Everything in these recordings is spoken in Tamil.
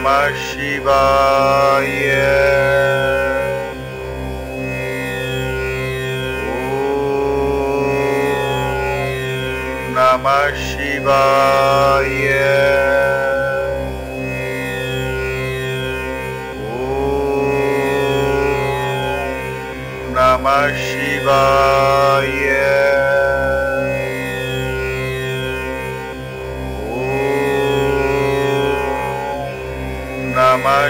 Namah Shivaya. Om Namah Shivaya. Om Namah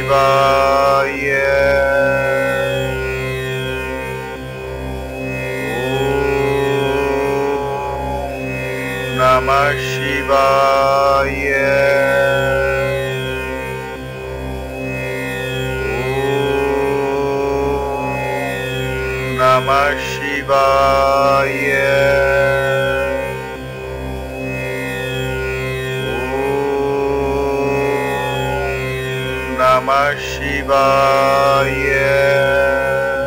Shivaya. Om Namah Shivaya. Om Namah Shivaya. Om Namah Shivaya.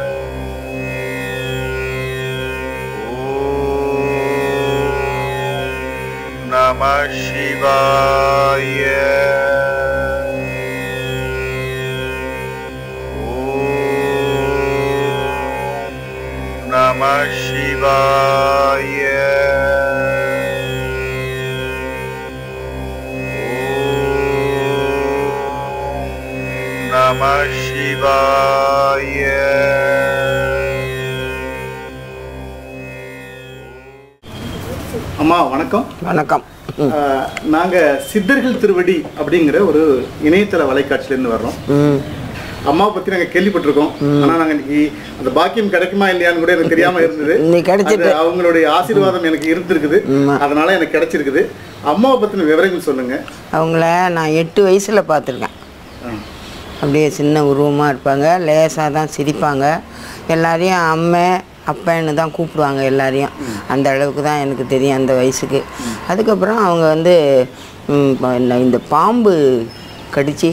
Om Namah Shivaya. Om Namah Shivaya. Om Namah Shivaya. அம்மா வணக்கம் வணக்கம் ம். அஹ், நாங்க சித்தர்கள் திருவடி அப்படிங்கிற ஒரு இணையதள வலைக்காட்சியில இருந்து வர்றோம் ம் அம்மாவை பத்தி நாங்க கேள்விப்பட்டிருக்கோம் ஆனா நாங்க இன்னைக்கு அந்த பாக்கியம் கிடைக்குமா இல்லையான்னு கூட எனக்கு தெரியாம இருந்தது இன்னைக்கு கிடைச்சிட்டு. அது அவங்களுடைய ஆசீர்வாதம் எனக்கு இருந்திருக்குது அதனால எனக்கு கிடைச்சிருக்குது அம்மாவை பத்தின விவரங்கள் சொல்லுங்க அவங்கள நான் எட்டு வயசில் பார்த்துருக்கேன் அப்படியே சின்ன உருவமாக இருப்பாங்க லேசாக தான் சிரிப்பாங்க எல்லாரையும் அம்மை அப்பன்னு தான் கூப்பிடுவாங்க எல்லாரையும் அந்த அளவுக்கு தான் எனக்கு தெரியும் அந்த வயசுக்கு அதுக்கப்புறம் அவங்க வந்து ம், ப- இந்த- இந்த பாம்பு கடித்து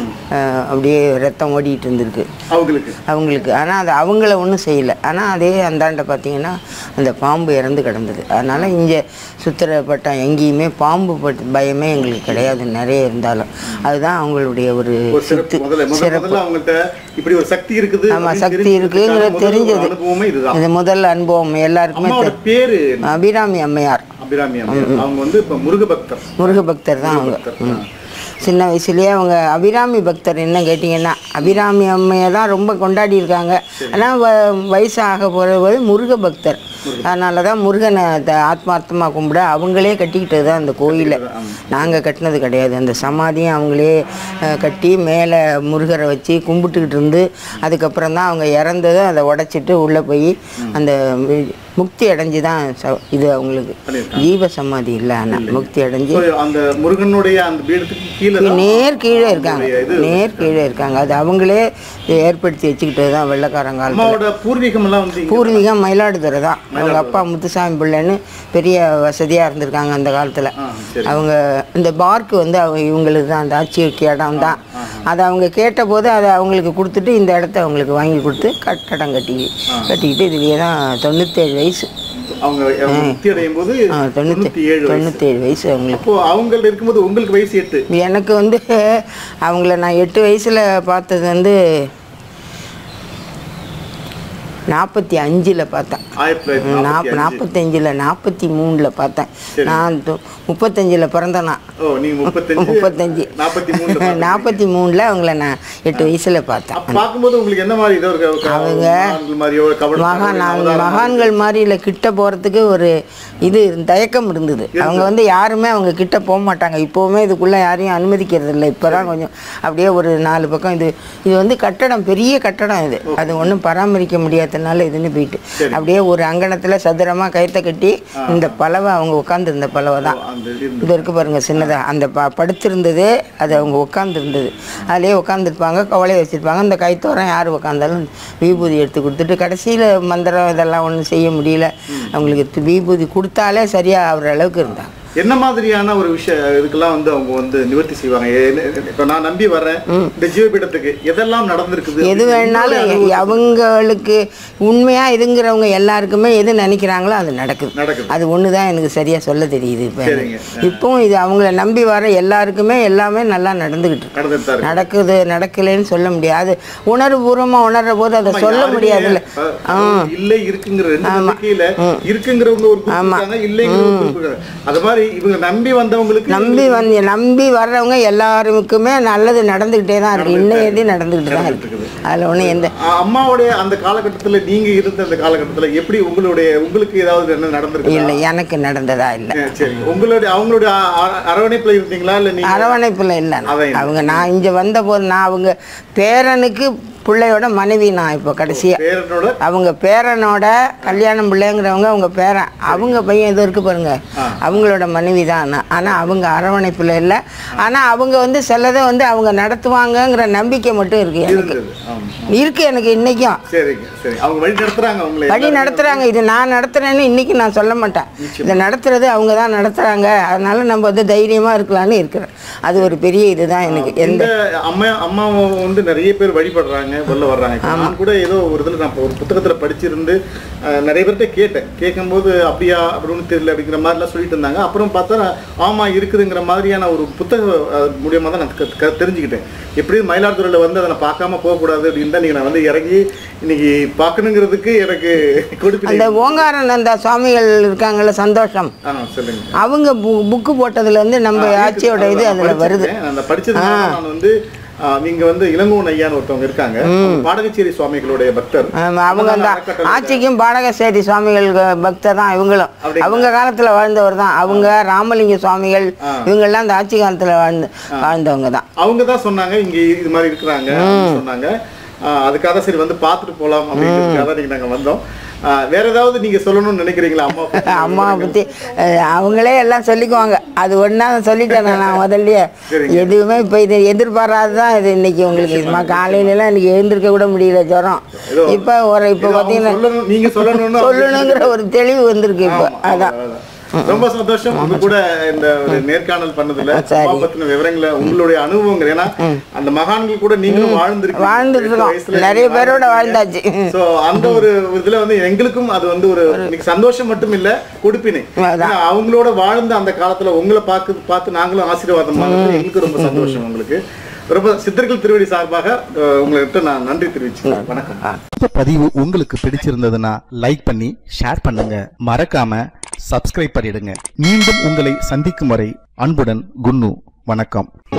அப்படியே ரத்தம் ஓடிட்டு இருந்திருக்கு அவங்களுக்கு அவங்களுக்கு ஆனால் அது அவங்கள ஒன்றும் செய்யலை ஆனால் அதே அந்தாண்ட பார்த்தீங்கன்னா அந்த பாம்பு இறந்து கிடந்தது அதனால் இங்கே சுத்திரப்பட்டம் எங்கேயுமே பாம்பு பட் பயமே எங்களுக்கு கிடையாது நிறைய இருந்தாலும் அதுதான் அவங்களுடைய ஒரு ஒரு சிறப்பு சித்து முதல்ல முதல்ல சிறப்பு முதல்ல அவங்கள்ட்ட இப்படி ஒரு சக்தி இருக்குது ஆமாம் அப்படின்னு சக்தி தெரிஞ்சுக்கிறதுக்கான இருக்குங்கிறது முதல் ஒரு தெரிஞ்சது அனுபவமே இதுதான் இது முதல் அனுபவம் எல்லாருக்குமே அம்மாவோட தெ- பேரு அபிராமி அம்மையார் அபிராமி அம்மையார். அவங்க வந்து இப்ப முருக பக்தர் முருக பக்தர் தான் அவங்க பக்தர். ம். சின்ன வயசுலேயே அவங்க அபிராமி பக்தர் என்ன கேட்டிங்கன்னா அபிராமி அம்மையை தான் ரொம்ப கொண்டாடி இருக்காங்க ஆனால் வ வயசு ஆக போகிறது முருக பக்தர் அதனால தான் முருகனை த- ஆத்மார்த்தமாக கும்பிட அவங்களே கட்டிக்கிட்டது தான் அந்த கோயிலை நாங்கள் கட்டினது கிடையாது அந்த சமாதியும் அவங்களே அஹ், கட்டி மேலே முருகரை வச்சு கும்பிட்டுக்கிட்டு இருந்து அதுக்கப்புறம் தான் அவங்க இறந்ததும் அதை உடைச்சிட்டு உள்ளே போய் அந்த வி- முக்தி அடைஞ்சு தான் ச- இது அவங்களுக்கு ஜீவ சமாதி இல்லை ஆனால் முக்தி அடைஞ்சு So, அந்த முருகனுடைய அந்த பீடத்துக்கு கீழே தான் நேர் கீழே இருக்காங்க அவங்களுடைய இது நேர் கீழே இருக்காங்க அது அவங்களே ஏற்படுத்தி வச்சுக்கிட்டது தான் வெள்ளக்காரங்காலத்தில் அம்மாவோட பூர்வீகம் எல்லாம் வந்து இங்க பூர்வீகம் மயிலாடுதுறை தான் அவங்க அப்பா முத்துசாமி பிள்ளைன்னு பெரிய வசதியாக இருந்திருக்காங்க அந்த காலத்தில் ஆ, சரி. அவங்க இந்த பார்க்கு வந்து அவங்க இவங்களுக்கு தான் அந்த ஆட்சிக்கு இடம் தான் அதை அவங்க கேட்டபோது அதை அவங்களுக்கு கொடுத்துட்டு இந்த இடத்த அவங்களுக்கு வாங்கி கொடுத்து கட்டடம் கட்டி கட்டிக்கிட்டு இதுலேயே தான் தொண்ணூற்றேழு வயசு அவங்க அவங்க முக்தி அடையும் போது ஆ, தொண்ணூற்றி தொண்ணூத்தி ஏழு வயசு தொண்ணூற்றேழு வயசு அவங்களுக்கு அப்போ அவங்கள்ட்ட இருக்கும்போது உங்களுக்கு வயசு எட்டு எனக்கு வந்து அவங்கள நான் எட்டு வயசில் பார்த்தது வந்து நாற்பத்தி அஞ்சில் பார்த்தேன் ஆயிரத்தி தொள்ளாயிரத்தி நாப் நாற்பத்தி அஞ்சு. நாற்பத்தஞ்சில் நாற்பத்தி மூணில் பார்த்தேன் நான் து- முப்பத்தஞ்சில் பிறந்தேன் நான் ஓ நீங்க முப்பத்தஞ்சு முப்பத்தஞ்சு நாற்பத்தி மூணு நாற்பத்தி மூணில் அவங்கள நான் எட்டு வயசில் பார்த்தேன் அப்ப பார்க்கும்போது உங்களுக்கு என்ன மாதிரி இதோ ஒரு க- அவங்க மகான்கள் மாதிரியோ கபட மகான் நான் மகான்கள் மாதிரி இல்லை கிட்ட போகிறதுக்கு ஒரு இது தயக்கம் இருந்தது அவங்க வந்து யாருமே அவங்க கிட்ட போக மாட்டாங்க இப்போவுமே இதுக்குள்ளே யாரையும் அனுமதிக்கிறது இல்லை இப்போ தான் கொஞ்சம் அப்படியே ஒரு நாலு பக்கம் இது இது வந்து கட்டடம் பெரிய கட்டடம் இது அது ஒன்றும் பராமரிக்க முடியாதனால இதுன்னு போயிட்டு அப்படியே ஒரு அங்கணத்தில் சதுரமாக கயிற்ற கட்டி இந்த பலவை அவங்க உட்காந்துருந்த பலவை தான் அந்த இது இது இருக்கு பாருங்க சின்னதா அந்த ப படுத்திருந்தது அது அவங்க உட்காந்துருந்தது அதிலே உட்காந்துருப்பாங்க கவலையை வச்சுருப்பாங்க அந்த கைத்தோரம் யார் உட்காந்தாலும் விபூதி எடுத்து கொடுத்துட்டு கடைசியில் மந்திரம் இதெல்லாம் ஒன்றும் செய்ய முடியல அவங்களுக்கு தி- விபூதி கொடுத்தாலே சரியாக ஆகிற அளவுக்கு இருந்தாங்க என்ன மாதிரியான ஒரு விஷயம் இதுக்கெல்லாம் வந்து அவங்க வந்து நிவர்த்தி செய்வாங்க என்ன- இப்ப நான் நம்பி வர்றேன் இந்த ஜீவபீடத்துக்கு எதெல்லாம் நடந்திருக்குது எது அப்படின்னு வேணாலும் உங்களுடைய அனுபவம் அவங்களுக்கு உண்மையா இதுங்கிறவங்க எல்லாருக்குமே எது நினைக்கிறாங்களோ அது நடக்குது நடக்குது அது ஒன்று தான் எனக்கு சரியா சொல்ல தெரியுது இப்போ சரிங்க. இப்பவும் இது அவங்கள நம்பி வர எல்லாருக்குமே எல்லாமே நல்லா நடந்துகிட்டு இருக்கு நடந்துட்டு தான் இருக்கு. நடக்குது நடக்கலைன்னு சொல்ல முடியாது உணர்வுபூர்வமா உணர்ற போது அதை ஆமா, சொல்ல யாருமே, முடியாதுல்ல அஹ், இல்லை இருக்குங்கிற ரெண்டு நம்பிக்கையில இருக்குங்கிறவங்க ஒரு group இருக்காங்க இல்லைங்கிற ஒரு group இருக்காங்க அது மாதிரி இவங்க நம்பி வந்தவங்களுக்கு நம்பி வந்து நம்பி வர்றவங்க எல்லாருக்குமே நல்லது நடந்துகிட்டே தான் இருக்கு இன்னையதே நடந்துகிட்டு தான் இருக்கு அதுல ஒன்றும் எந்த அஹ், அம்மாவுடைய அந்த காலகட்டத்துல நீங்க இருந்த அந்த காலகட்டத்துல எப்படி உங்களுடைய உங்களுக்கு ஏதாவது என்ன நடந்திருக்கு இல்லை எனக்கு நடந்ததா இல்லை சரி உங்களுடைய அவங்களுடைய அ- அ- அரவணைப்புல இருந்தீங்களா இல்ல நீங்க அரவணைப்புல இல்லை நான். அதான் இல்லை. அவங்க நான் இங்க வந்த போது நான் அவங்க பேரனுக்கு பிள்ளையோட மனைவி நான் இப்போ கடைசியா பேரனோட அவங்க பேரனோட கல்யாணம் பிள்ளைங்கிறவங்க அவங்க பேரன் அவங்க பையன் எதுவும் இருக்கு பாருங்க அவங்களோட மனைவி தான் நான் ஆனால் அவங்க அரவணைப்புல இல்லை ஆனால் அவங்க வந்து சிலதை வந்து அவங்க நடத்துவாங்கங்கிற நம்பிக்கை மட்டும் இருக்கு எனக்கு இருந்தது ஆமா இருக்கு எனக்கு இன்னைக்கும் சரிங்க சரி அவங்க வழி நடத்துறாங்க அவங்களை வழி நடத்துறாங்க இது நான் நடத்துறேன்னு இன்னைக்கு நான் சொல்ல மாட்டேன் இதை நடத்துறது அவங்க தான் நடத்துறாங்க அதனால நம்ம வந்து தைரியமா இருக்கலாம்னு இருக்கிறேன் அது ஒரு பெரிய இதுதான் எனக்கு எந்த இந்த அம்மா அம்மாவை வந்து நிறைய பேர் வழிபடுறாங்க வெளில வர்றாங்க இப்ப நான் கூட ஏதோ ஒரு இதுல நான் ஒரு புத்தகத்துல படிச்சிருந்து அஹ், நிறைய பேர்கிட்ட கேட்டேன் கேட்கும்போது அப்படியா அப்படின்னு தெரியல அப்படிங்கிற மாதிரிலாம் சொல்லிட்டு இருந்தாங்க அப்புறம் பார்த்தா ஆமா இருக்குதுங்கிற மாதிரியான ஒரு புத்தக அஹ், மூலியமா தான் நான் க- க- தெரிஞ்சுக்கிட்டேன் எப்படியும் மயிலாடுதுறையில வந்து அதை நான் பார்க்காம போகக்கூடாது அப்படின்னு தான் நீங்க நான் வந்து இறங்கி இன்னைக்கு பார்க்கணுங்கிறதுக்கு எனக்கு கொடுத்து அந்த ஓங்காரானந்தா சுவாமிகள் இருக்காங்கல்ல சந்தோஷம் ஆ சொல்லுங்க அவங்க புக்கு போட்டதுல இருந்து நம்ம ஆட்சியோட இது நான் அதுல வருது படிச்சிருக்கேன். அந்த படிச்சதுனால நான் வந்து ஆ, நீங்க வந்து இளங்கோன் ஐயான்னு ஒருத்தவங்க இருக்காங்க அவங்க பாடகச்சேரி சுவாமிகளுடைய பக்தர் ஆமா, அவங்க அந்த அறக்கட்டளை- ஆட்சிக்கும் பாடகசேரி சுவாமிகள் க- பக்தர் தான் இவங்களும் அப்படிங்களா? அவங்க காலத்துல வாழ்ந்தவர் தான் அவங்க ராமலிங்க சுவாமிகள் இவங்கெல்லாம் அந்த ஆட்சி காலத்துல வாழ்ந்து வாழ்ந்தவங்க தான் அவங்க தான் சொன்னாங்க இங்க இது மாதிரி இருக்கிறாங்க அப்படின்னு சொன்னாங்க ஆ, அதுக்காக சரி வந்து பார்த்துட்டு போலாம் அப்படிங்கிறதுக்காக தான் நீங்க நாங்க வந்தோம் ஆ, வேற ஏதாவது நீங்க சொல்லணும்னு நினைக்கிறீங்களா அம்மா பத்தி? அம்மாவை பற்றி அவங்களே எல்லாம் சொல்லிக்குவாங்க அது ஒன்றா சொல்லிட்டேன் நான் முதல்லயே சரிங்க. எதுவுமே இப்போ இது எதிர்பாராது தான் இது இன்னைக்கு உங்களுக்கு இதுமா காலையிலலாம் எனக்கு எழுந்திருக்க கூட முடியல ஜுரம் ஏதோ இப்போ ஒரு இப்போ ஏதோ அவங்க பார்த்தீங்கன்னா சொல்லணும் நீங்க சொல்லணும்னு அவங்க சொல்லணுங்கிற ஒரு தெளிவு வந்திருக்கு இப்போ ஆமா, அதான் அதான். ரொம்ப சந்தோஷம் உங்க கூட இந்த ஒரு நேர்காணல் பண்ணதுல சரி. அம்மா பத்தின விவரங்களை உங்களுடைய அனுபவங்கள் ஏன்னா அந்த மகான்கள் கூட நீங்களும் வாழ்ந்திருக்கீங்க வாழ்ந்துட்டு எட்டு இருக்கோம். வயசுல நிறைய நீங்க பேரோட வாழ்ந்திருக்கீங்க. வாழ்ந்தாச்சு. So, அந்த ஒரு இதுல வந்து எங்களுக்கும் அது வந்து ஒரு இன்னைக்கு சந்தோஷம் மட்டும் இல்ல கொடுப்பினை அதான். ஏன்னா அவங்களோட வாழ்ந்த அந்த காலத்துல உங்களை பார்த்து பார்த்து நாங்களும் ஆசீர்வாதம் வாங்குறது எங்களுக்கு ரொம்ப சந்தோஷம் உங்களுக்கு ரொம்ப சித்தர்கள் திருவடி சார்பாக அஹ், உங்கள்கிட்ட நான் நன்றி தெரிவிச்சுக்கிறேன் வணக்கம் இந்த பதிவு உங்களுக்கு பிடிச்சிருந்ததுன்னா லைக் பண்ணி ஷேர் பண்ணுங்க மறக்காம சப்ஸ்கிரைப் பண்ணிடுங்க மீண்டும் உங்களை சந்திக்கும் வரை அன்புடன் குன்னு வணக்கம்